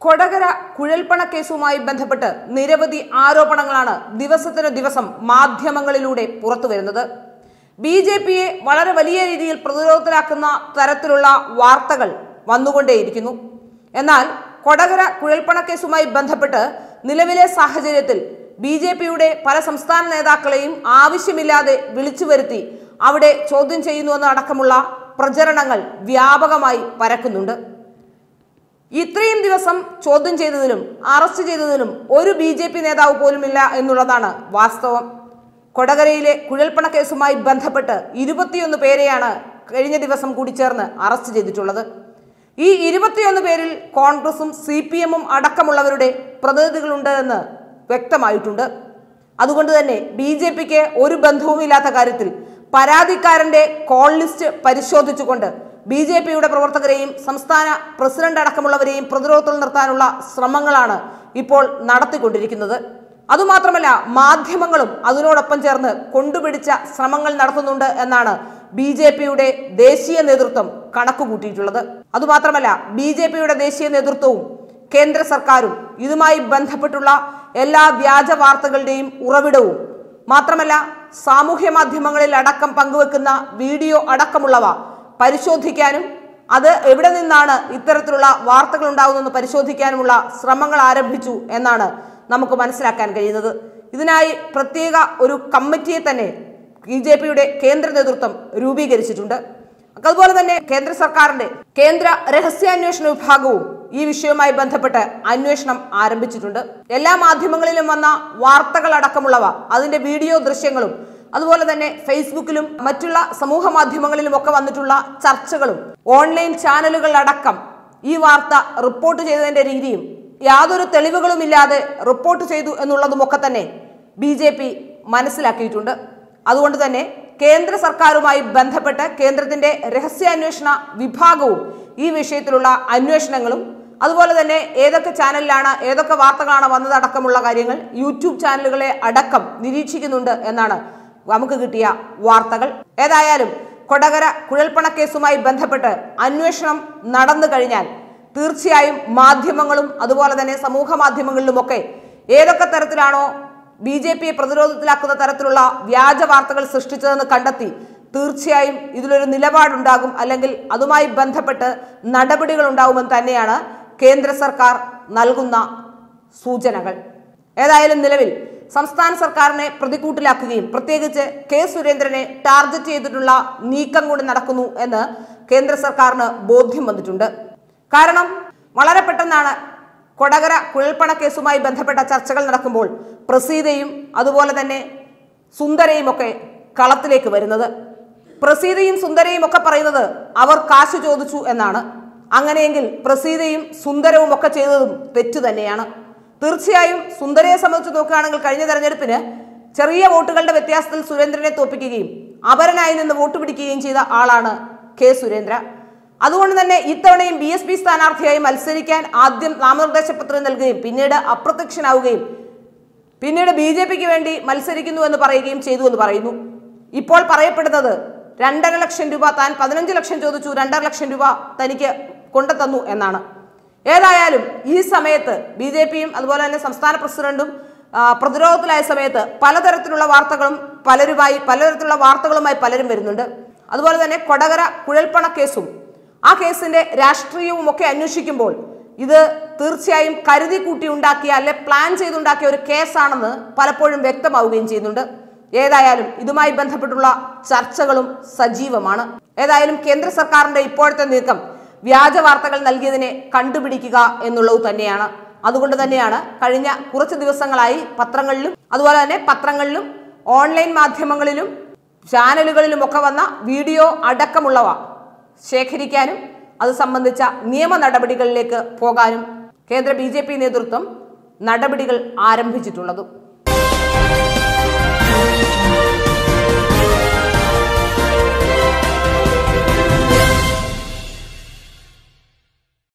കൊടകര കുഴൽപ്പണ കേസുമായി ബന്ധപ്പെട്ട് നിരവധി ആരോപണങ്ങളാണ് ദിവസത്തിന് ദിവസം മാധ്യമങ്ങളിലൂടെ പുറത്തു വരുന്നത് ബി ജെ പിയെ വളരെ വലിയ രീതിയിൽ പ്രതിരോധത്തിലാക്കുന്ന തരത്തിലുള്ള വാർത്തകൾ വന്നുകൊണ്ടേയിരിക്കുന്നു എന്നാൽ കൊടകര കുഴൽപ്പണ കേസുമായി ബന്ധപ്പെട്ട് നിലവിലെ സാഹചര്യത്തിൽ ബി ജെ പിയുടെ പല സംസ്ഥാന നേതാക്കളെയും ആവശ്യമില്ലാതെ വിളിച്ചു വരുത്തി അവിടെ ചോദ്യം ചെയ്യുന്നുവെന്ന് അടക്കമുള്ള പ്രചരണങ്ങൾ വ്യാപകമായി പരക്കുന്നുണ്ട് ഇത്രയും ദിവസം ചോദ്യം ചെയ്തതിലും അറസ്റ്റ് ചെയ്തതിലും ഒരു ബി ജെ പി നേതാവ് പോലുമില്ല എന്നുള്ളതാണ് വാസ്തവം കൊടകരയിലെ കുഴൽപ്പണ കേസുമായി ബന്ധപ്പെട്ട് ഇരുപത്തിയൊന്ന് പേരെയാണ് കഴിഞ്ഞ ദിവസം കൂടി ചേർന്ന് അറസ്റ്റ് ചെയ്തിട്ടുള്ളത് ഈ ഇരുപത്തിയൊന്ന് പേരിൽ കോൺഗ്രസും സി പി എമ്മും അടക്കമുള്ളവരുടെ പ്രതിനിധികളുണ്ട് എന്ന് വ്യക്തമായിട്ടുണ്ട് അതുകൊണ്ട് തന്നെ ബി ജെ പിക്ക് ഒരു ബന്ധവുമില്ലാത്ത കാര്യത്തിൽ പരാതിക്കാരന്റെ കോൾ ലിസ്റ്റ് പരിശോധിച്ചുകൊണ്ട് ബി ജെ പിയുടെ പ്രവർത്തകരെയും സംസ്ഥാന പ്രസിഡന്റ് അടക്കമുള്ളവരെയും പ്രതിരോധത്തിൽ നിർത്താനുള്ള ശ്രമങ്ങളാണ് ഇപ്പോൾ നടത്തിക്കൊണ്ടിരിക്കുന്നത് അതുമാത്രമല്ല മാധ്യമങ്ങളും അതിനോടൊപ്പം ചേർന്ന് കൊണ്ടുപിടിച്ച ശ്രമങ്ങൾ നടത്തുന്നുണ്ട് എന്നാണ് ബി ജെ പിയുടെ ദേശീയ നേതൃത്വം കണക്കുകൂട്ടിയിട്ടുള്ളത് അതുമാത്രമല്ല ബി ജെ പിയുടെ ദേശീയ നേതൃത്വവും കേന്ദ്ര സർക്കാരും ഇതുമായി ബന്ധപ്പെട്ടുള്ള എല്ലാ വ്യാജ വാർത്തകളുടെയും ഉറവിടവും മാത്രമല്ല സാമൂഹ്യ മാധ്യമങ്ങളിൽ അടക്കം പങ്കുവെക്കുന്ന വീഡിയോ അടക്കമുള്ളവ പരിശോധിക്കാനും അത് എവിടെ നിന്നാണ് ഇത്തരത്തിലുള്ള വാർത്തകൾ ഉണ്ടാകുന്നതെന്ന് പരിശോധിക്കാനുമുള്ള ശ്രമങ്ങൾ ആരംഭിച്ചു എന്നാണ് നമുക്ക് മനസ്സിലാക്കാൻ കഴിയുന്നത് ഇതിനായി പ്രത്യേക ഒരു കമ്മിറ്റിയെ തന്നെ ബി ജെ പിയുടെ കേന്ദ്ര നേതൃത്വം രൂപീകരിച്ചിട്ടുണ്ട് അതുപോലെ തന്നെ കേന്ദ്ര സർക്കാരിന്റെ കേന്ദ്ര രഹസ്യാന്വേഷണ വിഭാഗവും ഈ വിഷയവുമായി ബന്ധപ്പെട്ട് അന്വേഷണം ആരംഭിച്ചിട്ടുണ്ട് എല്ലാ മാധ്യമങ്ങളിലും വന്ന വാർത്തകൾ അടക്കമുള്ളവ അതിന്റെ വീഡിയോ ദൃശ്യങ്ങളും അതുപോലെ തന്നെ ഫേസ്ബുക്കിലും മറ്റുള്ള സമൂഹ മാധ്യമങ്ങളിലും ഒക്കെ വന്നിട്ടുള്ള ചർച്ചകളും ഓൺലൈൻ ചാനലുകൾ അടക്കം ഈ വാർത്ത റിപ്പോർട്ട് ചെയ്തതിന്റെ രീതിയും യാതൊരു തെളിവുകളുമില്ലാതെ റിപ്പോർട്ട് ചെയ്തു എന്നുള്ളതുമൊക്കെ തന്നെ ബി ജെ പി മനസ്സിലാക്കിയിട്ടുണ്ട് അതുകൊണ്ട് തന്നെ കേന്ദ്ര സർക്കാരുമായി ബന്ധപ്പെട്ട് കേന്ദ്രത്തിന്റെ രഹസ്യാന്വേഷണ വിഭാഗവും ഈ വിഷയത്തിലുള്ള അന്വേഷണങ്ങളും അതുപോലെ തന്നെ ഏതൊക്കെ ചാനലിലാണ് ഏതൊക്കെ വാർത്തകളാണ് വന്നതടക്കമുള്ള കാര്യങ്ങൾ യൂട്യൂബ് ചാനലുകളെ അടക്കം നിരീക്ഷിക്കുന്നുണ്ട് എന്നാണ് നമുക്ക് കിട്ടിയ വാർത്തകൾ ഏതായാലും കൊടകര കുഴൽപ്പണ കേസുമായി ബന്ധപ്പെട്ട് അന്വേഷണം നടന്നു കഴിഞ്ഞാൽ തീർച്ചയായും മാധ്യമങ്ങളും അതുപോലെ തന്നെ സമൂഹ മാധ്യമങ്ങളിലുമൊക്കെ ഏതൊക്കെ തരത്തിലാണോ ബി ജെ പിയെ പ്രതിരോധത്തിലാക്കുന്ന തരത്തിലുള്ള വ്യാജ വാർത്തകൾ സൃഷ്ടിച്ചതെന്ന് കണ്ടെത്തി തീർച്ചയായും ഇതിലൊരു നിലപാടുണ്ടാകും അല്ലെങ്കിൽ അതുമായി ബന്ധപ്പെട്ട് നടപടികൾ ഉണ്ടാകുമെന്ന് തന്നെയാണ് കേന്ദ്ര സർക്കാർ നൽകുന്ന സൂചനകൾ ഏതായാലും നിലവിൽ സംസ്ഥാന സർക്കാരിനെ പ്രതിക്കൂട്ടിലാക്കുകയും പ്രത്യേകിച്ച് കെ സുരേന്ദ്രനെ ടാർഗറ്റ് ചെയ്തിട്ടുള്ള നീക്കം കൂടി നടക്കുന്നു എന്ന് കേന്ദ്ര സർക്കാരിന് ബോധ്യം വന്നിട്ടുണ്ട് കാരണം വളരെ പെട്ടെന്നാണ് കൊടകര കുഴൽപ്പണ കേസുമായി ബന്ധപ്പെട്ട ചർച്ചകൾ നടക്കുമ്പോൾ പ്രസീതയും അതുപോലെ തന്നെ സുന്ദരയും ഒക്കെ കളത്തിലേക്ക് വരുന്നത് പ്രസീതയും സുന്ദരയും ഒക്കെ പറയുന്നത് അവർ കാശ് ചോദിച്ചു എന്നാണ് അങ്ങനെയെങ്കിൽ പ്രസീതയും സുന്ദരവും ഒക്കെ ചെയ്തതും തെറ്റു തന്നെയാണ് തീർച്ചയായും സുന്ദരയെ സംബന്ധിച്ച് നോക്കുകയാണെങ്കിൽ കഴിഞ്ഞ തെരഞ്ഞെടുപ്പിന് ചെറിയ വോട്ടുകളുടെ വ്യത്യാസത്തിൽ സുരേന്ദ്രനെ തോൽപ്പിക്കുകയും അപരനായി നിന്ന് വോട്ട് പിടിക്കുകയും ചെയ്ത ആളാണ് കെ സുരേന്ദ്ര അതുകൊണ്ട് തന്നെ ഇത്തവണയും ബി എസ് പി സ്ഥാനാർത്ഥിയായി മത്സരിക്കാൻ ആദ്യം നാമനിർദ്ദേശ പത്രം നൽകുകയും പിന്നീട് അപ്രത്യക്ഷനാവുകയും പിന്നീട് ബി ജെ പിക്ക് വേണ്ടി മത്സരിക്കുന്നു എന്ന് പറയുകയും ചെയ്തു എന്ന് പറയുന്നു ഇപ്പോൾ പറയപ്പെടുന്നത് രണ്ടര ലക്ഷം രൂപ താൻ പതിനഞ്ച് ലക്ഷം ചോദിച്ചു രണ്ടര ലക്ഷം രൂപ തനിക്ക് കൊണ്ടുതന്നു എന്നാണ് ഏതായാലും ഈ സമയത്ത് ബി ജെ പിയും അതുപോലെ തന്നെ സംസ്ഥാന പ്രസിഡന്റും ആ, പ്രതിരോധത്തിലായ സമയത്ത് പലതരത്തിലുള്ള വാർത്തകളും പലരുമായി പലതരത്തിലുള്ള വാർത്തകളുമായി പലരും വരുന്നുണ്ട് അതുപോലെ തന്നെ കൊടകര കുഴൽപ്പണ കേസും ആ കേസിന്റെ രാഷ്ട്രീയവും ഒക്കെ അന്വേഷിക്കുമ്പോൾ ഇത് തീർച്ചയായും കരുതി കൂട്ടി ഉണ്ടാക്കിയ അല്ലെ പ്ലാൻ ചെയ്തുണ്ടാക്കിയ ഒരു കേസാണെന്ന് പലപ്പോഴും വ്യക്തമാവുകയും ചെയ്യുന്നുണ്ട് ഏതായാലും ഇതുമായി ബന്ധപ്പെട്ടുള്ള ചർച്ചകളും സജീവമാണ് ഏതായാലും കേന്ദ്ര സർക്കാരിന്റെ ഇപ്പോഴത്തെ നീക്കം വ്യാജ വാർത്തകൾ നൽകിയതിനെ കണ്ടുപിടിക്കുക എന്നുള്ളത് തന്നെയാണ് അതുകൊണ്ട് തന്നെയാണ് കഴിഞ്ഞ കുറച്ച് ദിവസങ്ങളായി പത്രങ്ങളിലും അതുപോലെ തന്നെ പത്രങ്ങളിലും ഓൺലൈൻ മാധ്യമങ്ങളിലും ചാനലുകളിലും ഒക്കെ വന്ന വീഡിയോ അടക്കമുള്ളവ ശേഖരിക്കാനും അത് സംബന്ധിച്ച നിയമ നടപടികളിലേക്ക് പോകാനും കേന്ദ്ര ബി നേതൃത്വം നടപടികൾ ആരംഭിച്ചിട്ടുള്ളതും